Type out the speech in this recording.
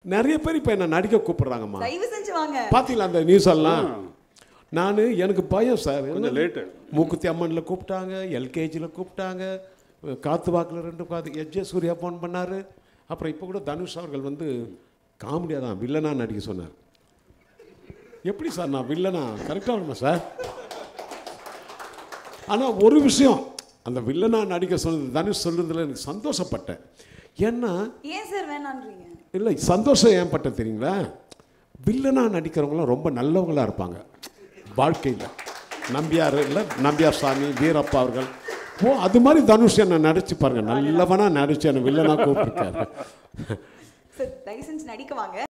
நிறைய பேர் இப்போ என்ன நடிக்க கூப்பிடுறாங்கம்மா தயவு செஞ்சு வாங்க பார்த்தீங்களா அந்த நியூஸ் எல்லாம் நான் எனக்கு பயம் சார் கொஞ்சம் லேட்டு மூக்குத்தி அம்மனில் கூப்பிட்டாங்க எல்கேஜியில் கூப்பிட்டாங்க காத்து வாக்கில் ரெண்டு காத்து எஜ்ஜே சூர்யா ஃபோன் பண்ணார் அப்புறம் இப்போ கூட தனுஷ் அவர்கள் வந்து காமெடியாக தான் வில்லனா நடிக்க சொன்னார் எப்படி சார் நான் வில்லனா கரெக்டாக வருமா சார் ஆனால் ஒரு விஷயம் அந்த வில்லனா நடிக்க சொன்னது தனுஷ் சொல்றதுல எனக்கு சந்தோஷப்பட்டேன் ஏன்னா ஏன் சார் வேணான்றீங்க இல்லை சந்தோஷம் ஏன் பட்டேன் தெரியுங்களா வில்லனா நடிக்கிறவங்களாம் ரொம்ப நல்லவங்களா இருப்பாங்க வாழ்க்கையில் நம்பியார் இல்லை நம்பியார் சாமி வீரப்பா அவர்கள் ஓ அது மாதிரி தனுஷ் என்ன நடிச்சு பாருங்க நல்லவனா நடிச்சு என்ன வில்லனா கூப்பிட்டுருக்காரு சார் தயவு செஞ்சு நடிக்க வாங்க